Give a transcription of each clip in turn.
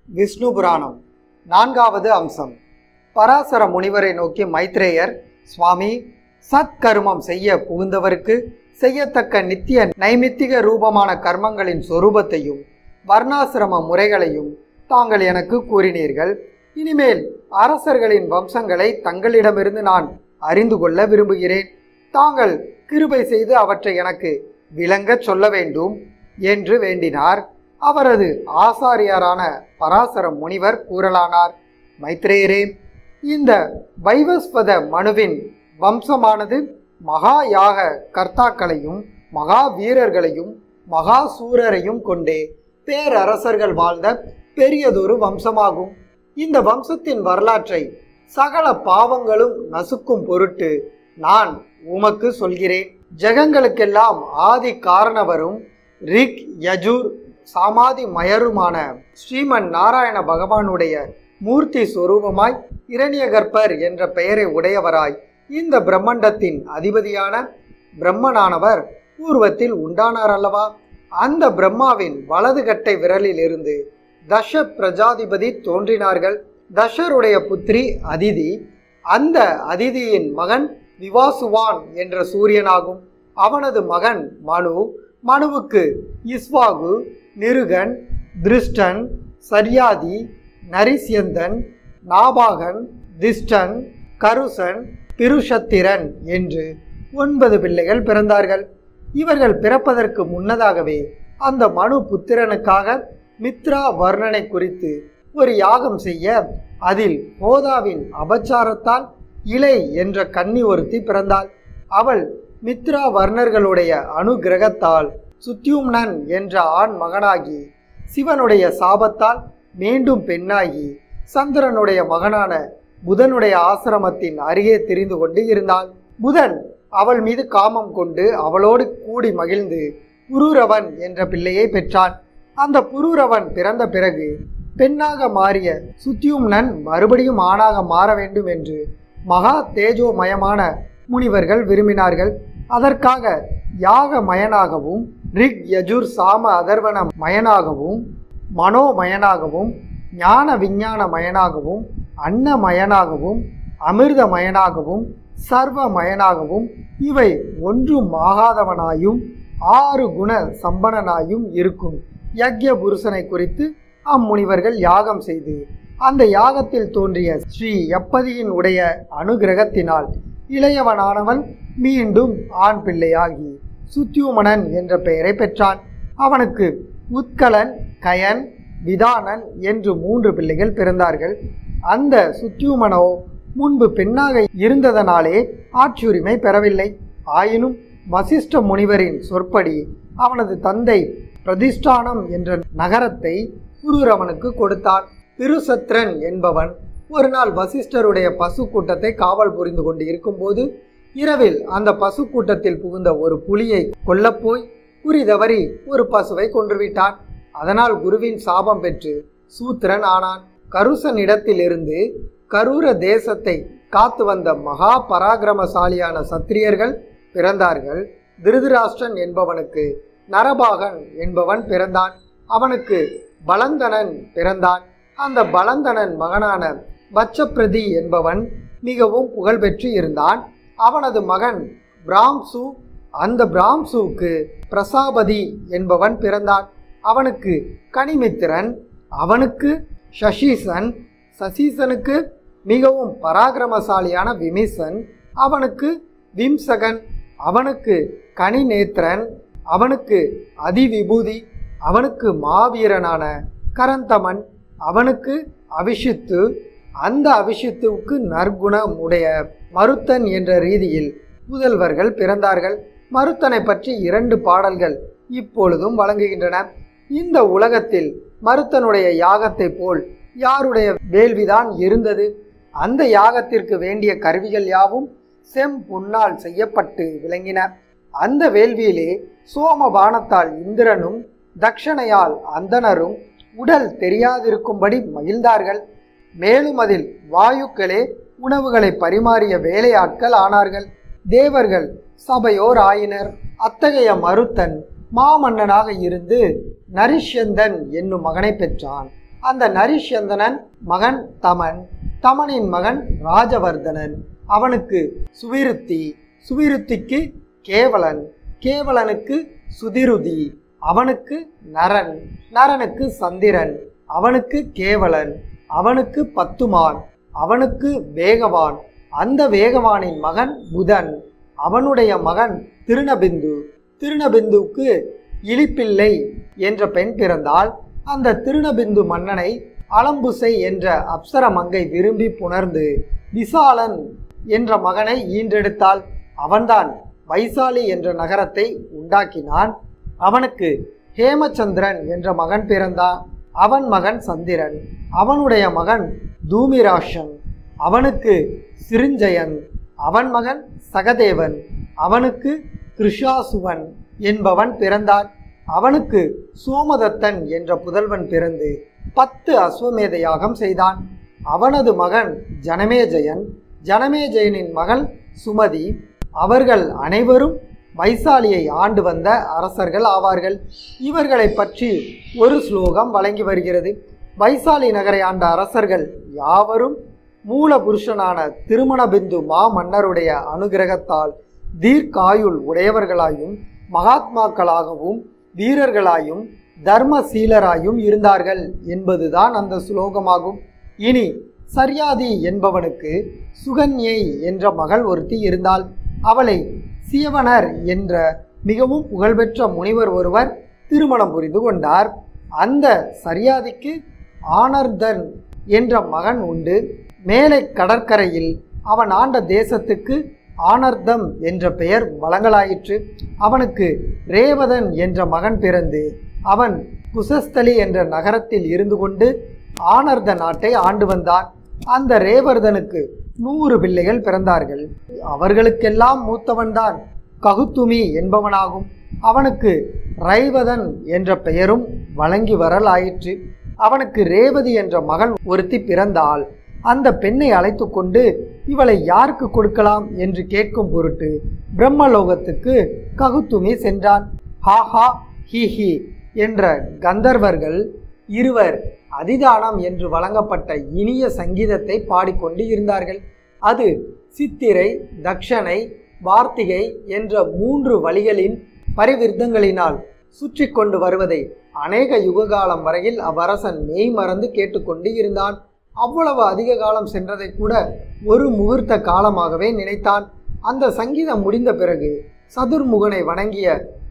விஷ்ணு புராணம் நான்காவது அம்சம் பராசர முனிவரை நோக்கி மைத்ரேயர் சுவாமி சத்கர்மம் செய்ய புகுந்தவருக்கு செய்யத்தக்க நித்திய நைமித்திக ரூபமான கர்மங்களின் சொரூபத்தையும் வர்ணாசிரம முறைகளையும் தாங்கள் எனக்கு கூறினீர்கள் இனிமேல் அரசர்களின் வம்சங்களை தங்களிடமிருந்து நான் அறிந்து கொள்ள விரும்புகிறேன் தாங்கள் கிருபை செய்து அவற்றை எனக்கு விளங்கச் சொல்ல வேண்டும் என்று வேண்டினார் அவரது ஆசாரியரான பராசர முனிவர் கூறலானார் மைத்ரேயரே இந்த வைவஸ்வத மனுவின் வம்சமானது மகா யாக கர்த்தாக்களையும் மகா வீரர்களையும் மகா சூரரையும் கொண்டே பேரரசர்கள் வாழ்ந்த பெரியதொரு வம்சமாகும் இந்த வம்சத்தின் வரலாற்றை சகல பாவங்களும் நசுக்கும் பொருட்டு நான் உமக்கு சொல்கிறேன் ஜெகங்களுக்கெல்லாம் ஆதி காரணவரும் ரிக் யஜூர் சாமாதி மயருமான ஸ்ரீமன் நாராயண பகவானுடைய மூர்த்தி சொரூபமாய் இரணியகற்பர் என்ற பெயரை உடையவராய் இந்த பிரம்மண்டத்தின் அதிபதியான பிரம்மனானவர் பூர்வத்தில் உண்டானார் அல்லவா அந்த பிரம்மாவின் வலது கட்டை விரலில் இருந்து தஷ பிரஜாதிபதி தோன்றினார்கள் தஷருடைய புத்திரி அதிதி அந்த அதிதியின் மகன் விவாசுவான் என்ற சூரியனாகும் அவனது மகன் மனு மனுவுக்கு இஸ்வாகு நிருகன் திருஷ்டன் சர்யாதி நரிசியந்தன் நாபாகன் திஷ்டன் கருசன் பிருஷத்திரன் என்று ஒன்பது பிள்ளைகள் பிறந்தார்கள் இவர்கள் பிறப்பதற்கு முன்னதாகவே அந்த மனு புத்திரனுக்காக மித்ரா வர்ணனை குறித்து ஒரு யாகம் செய்ய அதில் ஹோதாவின் அபச்சாரத்தால் இலை என்ற கன்னி ஒருத்தி பிறந்தாள் அவள் மித்ரா வர்ணர்களுடைய அனுகிரகத்தால் சுத்யும்னன் என்ற ஆண் மகனாகி சிவனுடைய சாபத்தால் மீண்டும் பெண்ணாகி சந்திரனுடைய மகனான புதனுடைய ஆசிரமத்தின் அருகே திரிந்து கொண்டு இருந்தாள் புதன் அவள் மீது காமம் கொண்டு அவளோடு கூடி மகிழ்ந்து புரூரவன் என்ற பிள்ளையை பெற்றான் அந்த புரூரவன் பிறந்த பிறகு பெண்ணாக மாறிய சுத்தியும்னன் மறுபடியும் ஆணாக மாற வேண்டும் என்று மகா தேஜோமயமான முனிவர்கள் விரும்பினார்கள் அதற்காக யாக மயனாகவும் ரிக் யஜுர் சாம அதர்வன மயனாகவும் மனோமயனாகவும் ஞான விஞ்ஞான மயனாகவும் அன்னமயனாகவும் அமிர்தமயனாகவும் சர்வமயனாகவும் இவை ஒன்றும் ஆகாதவனாயும் ஆறு குண சம்பனனாயும் இருக்கும் யக்ய புருஷனை குறித்து அம்முனிவர்கள் யாகம் செய்து அந்த யாகத்தில் தோன்றிய ஸ்ரீ எப்பதியின் உடைய அனுகிரகத்தினால் இளையவனானவன் மீண்டும் ஆண் பிள்ளையாகி சுத்தியுமணன் என்ற பெயரை பெற்றான் அவனுக்கு உத்கலன் கயன் விதானன் என்று மூன்று பிள்ளைகள் பிறந்தார்கள் அந்த சுத்தியுமனோ முன்பு பெண்ணாக இருந்ததனாலே ஆட்சியுரிமை பெறவில்லை ஆயினும் வசிஷ்ட முனிவரின் சொற்படி அவனது தந்தை பிரதிஷ்டானம் என்ற நகரத்தை புரூரவனுக்கு கொடுத்தான் திருசத்ரன் என்பவன் ஒரு நாள் வசிஷ்டருடைய பசு கூட்டத்தை காவல் புரிந்து கொண்டு இருக்கும்போது இரவில் அந்த பசு கூட்டத்தில் புகுந்த ஒரு புலியை கொல்லப்போய் குறி தவறி ஒரு பசுவை கொன்றுவிட்டான் அதனால் குருவின் சாபம் பெற்று சூத்திரன் ஆனான் கருசன் இடத்திலிருந்து கரூர தேசத்தை காத்து வந்த மகா பராக்கிரமசாலியான சத்திரியர்கள் பிறந்தார்கள் திருதராஷ்டிரன் என்பவனுக்கு நரபாகன் என்பவன் பிறந்தான் அவனுக்கு பலந்தனன் பிறந்தான் அந்த பலந்தனன் மகனான பச்சப்பிரதி என்பவன் மிகவும் புகழ்பெற்று இருந்தான் அவனது மகன் பிராம்சு அந்த பிராம்சுவுக்கு பிரசாபதி என்பவன் பிறந்தான் அவனுக்கு கனிமித்திரன் அவனுக்கு சசீசன் சசீசனுக்கு மிகவும் பராக்கிரமசாலியான விமிசன் அவனுக்கு விம்சகன் அவனுக்கு கனிநேத்திரன் அவனுக்கு அதிவிபூதி அவனுக்கு மாவீரனான கரந்தமன் அவனுக்கு அபிஷித்து அந்த அபிஷித்துவுக்கு நற்குணம் உடைய மருத்தன் என்ற ரீதியில் புதல்வர்கள் பிறந்தார்கள் மருத்தனை பற்றி இரண்டு பாடல்கள் இப்பொழுதும் வழங்குகின்றன இந்த உலகத்தில் மருத்தனுடைய யாகத்தை போல் யாருடைய வேள்விதான் இருந்தது அந்த யாகத்திற்கு வேண்டிய கருவிகள் யாவும் செம் புண்ணால் செய்யப்பட்டு விளங்கின அந்த வேள்வியிலே சோமபானத்தால் இந்திரனும் தக்ஷணையால் அந்தனரும் உடல் தெரியாதிருக்கும்படி மகிழ்ந்தார்கள் மேலும் அதில் வாயுக்களே உணவுகளை பரிமாறிய வேலையாட்கள் ஆனார்கள் தேவர்கள் சபையோர் ஆயினர் அத்தகைய மருத்தன் மாமன்னனாக இருந்து நரிஷ்யந்தன் என்னும் மகனை பெற்றான் அந்த நரிஷந்தனன் மகன் தமன் தமனின் மகன் ராஜவர்தனன் அவனுக்கு சுவிருத்தி சுவிருத்திக்கு கேவலன் கேவலனுக்கு சுதிருதி அவனுக்கு நரன் நரனுக்கு சந்திரன் அவனுக்கு கேவலன் அவனுக்கு பத்துமான் அவனுக்கு வேகவான் அந்த வேகவானின் மகன் புதன் அவனுடைய மகன் திருநபிந்து திருநபிந்துவுக்கு இலிப்பிள்ளை என்ற பெண் பிறந்தால் அந்த திருநபிந்து மன்னனை அலம்புசை என்ற அப்சர மங்கை விரும்பி புணர்ந்து விசாலன் என்ற மகனை ஈன்றெடுத்தாள் அவன்தான் வைசாலி என்ற நகரத்தை உண்டாக்கினான் அவனுக்கு ஹேமச்சந்திரன் என்ற மகன் பிறந்தான் அவன் மகன் சந்திரன் அவனுடைய மகன் தூமிராஷன் அவனுக்கு சிருஞ்சயன் அவன் மகன் சகதேவன் அவனுக்கு கிருஷாசுவன் என்பவன் பிறந்தான் அவனுக்கு சோமதத்தன் என்ற புதல்வன் பிறந்து பத்து அஸ்வமேத யாகம் செய்தான் அவனது மகன் ஜனமேஜயன் ஜனமேஜயனின் மகள் சுமதி அவர்கள் அனைவரும் வைசாலியை ஆண்டு வந்த அரசர்கள் ஆவார்கள் இவர்களை பற்றி ஒரு ஸ்லோகம் வழங்கி வருகிறது வைசாலி நகரை ஆண்ட அரசர்கள் யாவரும் மூல புருஷனான திருமணபிந்து மா மன்னருடைய அனுகிரகத்தால் தீர்க்காயுள் உடையவர்களாயும் மகாத்மாக்களாகவும் வீரர்களாயும் தர்மசீலராயும் இருந்தார்கள் என்பதுதான் அந்த சுலோகமாகும் இனி சர்யாதி என்பவனுக்கு சுகன்யை என்ற மகள் ஒருத்தி இருந்தாள் அவளை சியவனர் என்ற மிகவும் புகழ்பெற்ற முனிவர் ஒருவர் திருமணம் புரிந்து கொண்டார் அந்த சர்யாதிக்கு ஆனர்தன் என்ற மகன் உண்டு மேலை கடற்கரையில் அவன் ஆண்ட தேசத்துக்கு ஆனர்தம் என்ற பெயர் வழங்கலாயிற்று அவனுக்கு ரேவதன் என்ற மகன் பிறந்து அவன் குசஸ்தலி என்ற நகரத்தில் இருந்து கொண்டு ஆனர்த நாட்டை ஆண்டு வந்தான் அந்த ரேவர்தனுக்கு நூறு பிள்ளைகள் பிறந்தார்கள் அவர்களுக்கெல்லாம் மூத்தவன்தான் ககுத்துமி என்பவனாகும் அவனுக்கு ரைவதன் என்ற பெயரும் வழங்கி வரலாயிற்று அவனுக்கு ரேவதி என்ற மகள் ஒருத்தி பிறந்தாள் அந்த பெண்ணை அழைத்து கொண்டு இவளை யாருக்கு கொடுக்கலாம் என்று கேட்கும் பொருட்டு பிரம்மலோகத்துக்கு ககுத்துமி சென்றான் ஹாஹா ஹி ஹி என்ற கந்தர்வர்கள் இருவர் அதிதானம் என்று வழங்கப்பட்ட இனிய சங்கீதத்தை பாடிக்கொண்டு இருந்தார்கள் அது சித்திரை தக்ஷனை வார்த்திகை என்ற மூன்று வழிகளின் பரிவிருத்தங்களினால் சுற்றி கொண்டு வருவதை அநேக யுககாலம் வரையில் அவ்வரசன் மெய் மறந்து கேட்டுக்கொண்டு இருந்தான் அவ்வளவு அதிக காலம் சென்றதை கூட ஒரு முகூர்த்த காலமாகவே நினைத்தான் அந்த சங்கீதம் முடிந்த பிறகு சதுர்முகனை வணங்கிய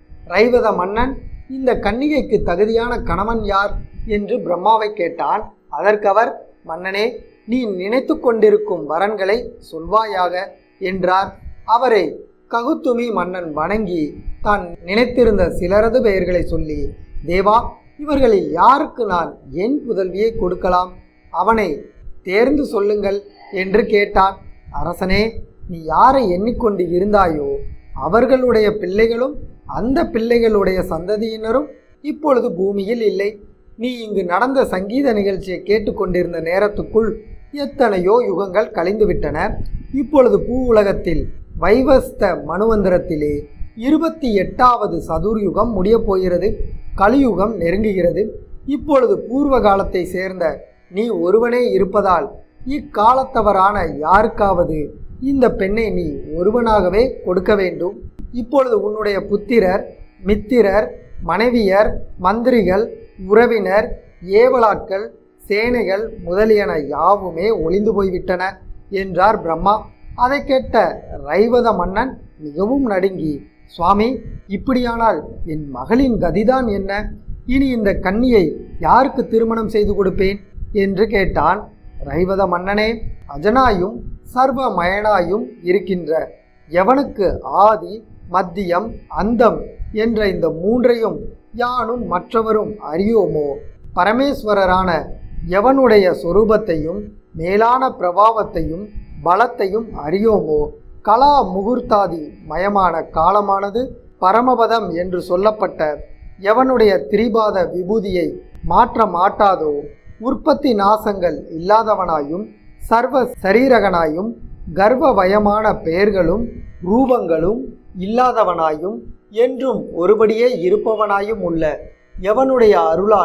ரைவத மன்னன் இந்த கன்னிகைக்கு தகுதியான கணவன் யார் என்று பிரம்மாவை கேட்டான் அதற்கவர் மன்னனே நீ நினைத்து கொண்டிருக்கும் வரன்களை சொல்வாயாக என்றார் அவரை ககுத்துமி மன்னன் வணங்கி தான் நினைத்திருந்த சிலரது பெயர்களை சொல்லி தேவா இவர்களில் யாருக்கு நான் என் புதல்வியை கொடுக்கலாம் அவனை தேர்ந்து சொல்லுங்கள் என்று கேட்டான் அரசனே நீ யாரை எண்ணிக்கொண்டு இருந்தாயோ அவர்களுடைய பிள்ளைகளும் அந்த பிள்ளைகளுடைய சந்ததியினரும் இப்பொழுது பூமியில் இல்லை நீ இங்கு நடந்த சங்கீத நிகழ்ச்சியை கேட்டுக்கொண்டிருந்த நேரத்துக்குள் எத்தனையோ யுகங்கள் கழிந்துவிட்டன இப்பொழுது பூ உலகத்தில் வைவஸ்த மனுவந்திரத்திலே இருபத்தி எட்டாவது சதுர்யுகம் முடியப் போகிறது கலியுகம் நெருங்குகிறது இப்பொழுது பூர்வ காலத்தை சேர்ந்த நீ ஒருவனே இருப்பதால் இக்காலத்தவரான யாருக்காவது இந்த பெண்ணை நீ ஒருவனாகவே கொடுக்க வேண்டும் இப்பொழுது உன்னுடைய புத்திரர் மித்திரர் மனைவியர் மந்திரிகள் உறவினர் ஏவலாட்கள் சேனைகள் முதலியன யாவுமே ஒளிந்து போய்விட்டன என்றார் பிரம்மா அதை கேட்ட ரைவத மன்னன் மிகவும் நடுங்கி சுவாமி இப்படியானால் என் மகளின் கதிதான் என்ன இனி இந்த கன்னியை யாருக்கு திருமணம் செய்து கொடுப்பேன் என்று கேட்டான் ரைவத மன்னனே அஜனாயும் சர்வமயனாயும் இருக்கின்ற எவனுக்கு ஆதி மத்தியம் அந்தம் என்ற இந்த மூன்றையும் யானும் மற்றவரும் அறியோமோ பரமேஸ்வரரான எவனுடைய சொரூபத்தையும் மேலான பிரபாவத்தையும் பலத்தையும் அறியோமோ கலா முகூர்த்தாதி மயமான காலமானது பரமபதம் என்று சொல்லப்பட்ட எவனுடைய திரிபாத விபூதியை மாற்ற மாட்டாதோ உற்பத்தி நாசங்கள் இல்லாதவனாயும் சர்வ சரீரகனாயும் கர்வவயமான பெயர்களும் ரூபங்களும் இல்லாதவனாயும் என்றும் ஒருபடியே இருப்பவனாயும் உள்ள எவனுடைய அருளால்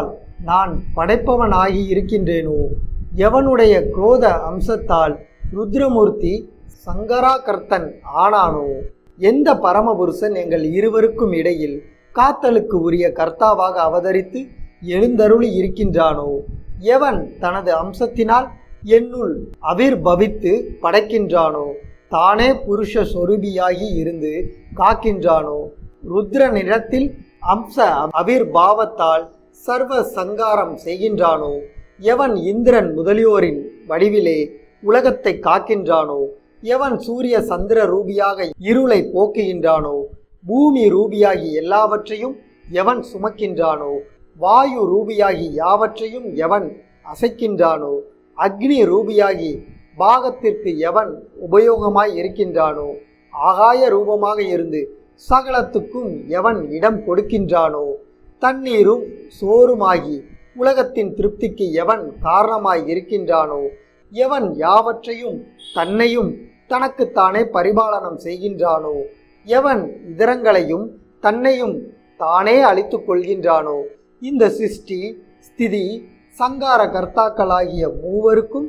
நான் படைப்பவனாகி இருக்கின்றேனோ எவனுடைய குரோத அம்சத்தால் ருத்ரமூர்த்தி சங்கராகர்த்தன் ஆனானோ எந்த பரமபுருஷன் எங்கள் இருவருக்கும் இடையில் காத்தலுக்கு உரிய கர்த்தாவாக அவதரித்து எழுந்தருளி இருக்கின்றானோ எவன் தனது அம்சத்தினால் என்னுள் அவிர்பவித்து படைக்கின்றானோ தானே புருஷ சொரூபியாகி இருந்து காக்கின்றானோ ருத்ர நிறத்தில் அம்ச அவிர்பாவத்தால் சர்வ சங்காரம் செய்கின்றானோ எவன் இந்திரன் முதலியோரின் வடிவிலே உலகத்தை காக்கின்றானோ எவன் சூரிய சந்திர ரூபியாக இருளை போக்குகின்றானோ பூமி ரூபியாகி எல்லாவற்றையும் எவன் சுமக்கின்றானோ வாயு ரூபியாகி யாவற்றையும் எவன் அசைக்கின்றானோ அக்னி ரூபியாகி பாகத்திற்கு எவன் உபயோகமாய் இருக்கின்றானோ ஆகாய ரூபமாக இருந்து சகலத்துக்கும் எவன் இடம் கொடுக்கின்றானோ தண்ணீரும் சோறுமாகி உலகத்தின் திருப்திக்கு எவன் காரணமாய் இருக்கின்றானோ எவன் யாவற்றையும் தன்னையும் தனக்குத்தானே பரிபாலனம் செய்கின்றானோ எவன் இதரங்களையும் தன்னையும் தானே அழித்துக் கொள்கின்றானோ இந்த சிருஷ்டி ஸ்திதி சங்கார கர்த்தாக்களாகிய மூவருக்கும்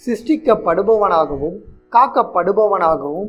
சிருஷ்டிக்கப்படுபவனாகவும் காக்கப்படுபவனாகவும்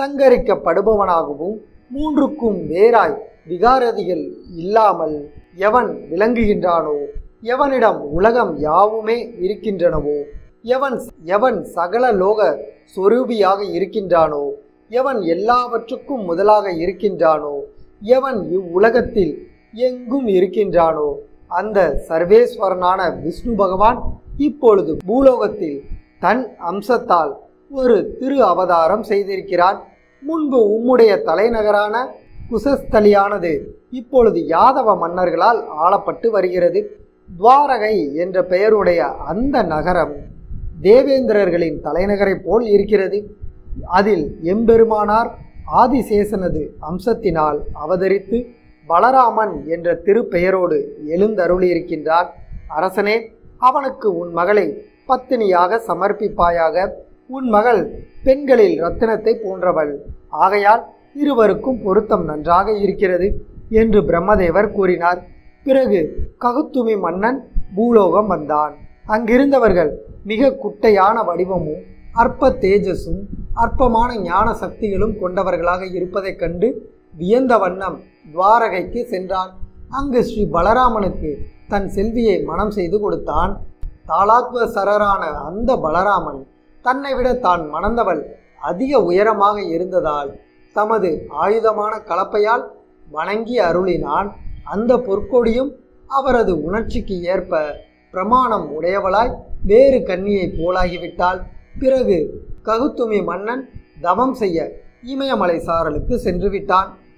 சங்கரிக்கப்படுபவனாகவும் மூன்றுக்கும் வேறாய் விகாரதிகள் இல்லாமல் எவன் விளங்குகின்றானோ எவனிடம் உலகம் யாவுமே இருக்கின்றனவோ எவன் எவன் சகல லோக சொரூபியாக இருக்கின்றானோ எவன் எல்லாவற்றுக்கும் முதலாக இருக்கின்றானோ எவன் இவ்வுலகத்தில் எங்கும் இருக்கின்றானோ அந்த சர்வேஸ்வரனான விஷ்ணு பகவான் இப்பொழுது பூலோகத்தில் தன் அம்சத்தால் ஒரு திரு அவதாரம் செய்திருக்கிறான் முன்பு உம்முடைய தலைநகரான குசஸ்தலியானது இப்பொழுது யாதவ மன்னர்களால் ஆளப்பட்டு வருகிறது துவாரகை என்ற பெயருடைய அந்த நகரம் தேவேந்திரர்களின் தலைநகரைப் போல் இருக்கிறது அதில் எம்பெருமானார் ஆதிசேஷனது அம்சத்தினால் அவதரித்து பலராமன் என்ற திருப்பெயரோடு எழுந்தருளியிருக்கின்றார் அரசனே அவனுக்கு உன் மகளை பத்தினியாக சமர்ப்பிப்பாயாக உன் மகள் பெண்களில் ரத்தினத்தை போன்றவள் ஆகையால் இருவருக்கும் பொருத்தம் நன்றாக இருக்கிறது என்று பிரம்மதேவர் கூறினார் பிறகு ககுத்துமி மன்னன் பூலோகம் வந்தான் அங்கிருந்தவர்கள் மிக குட்டையான வடிவமும் அற்ப தேஜஸும் அற்பமான ஞான சக்திகளும் கொண்டவர்களாக இருப்பதைக் கண்டு வியந்த வண்ணம் துவாரகைக்கு சென்றான் அங்கு ஸ்ரீ பலராமனுக்கு தன் செல்வியை மனம் செய்து கொடுத்தான் தாளாத்வ சரரான அந்த பலராமன் தன்னை விட தான் மணந்தவள் அதிக உயரமாக இருந்ததால் தமது ஆயுதமான கலப்பையால் வணங்கி அருளினான் அந்த பொற்கொடியும் அவரது உணர்ச்சிக்கு ஏற்ப பிரமாணம் உடையவளாய் வேறு கன்னியைப் போலாகிவிட்டாள் பிறகு ககுத்துமி மன்னன் தவம் செய்ய இமயமலை சாரலுக்கு சென்று விட்டான்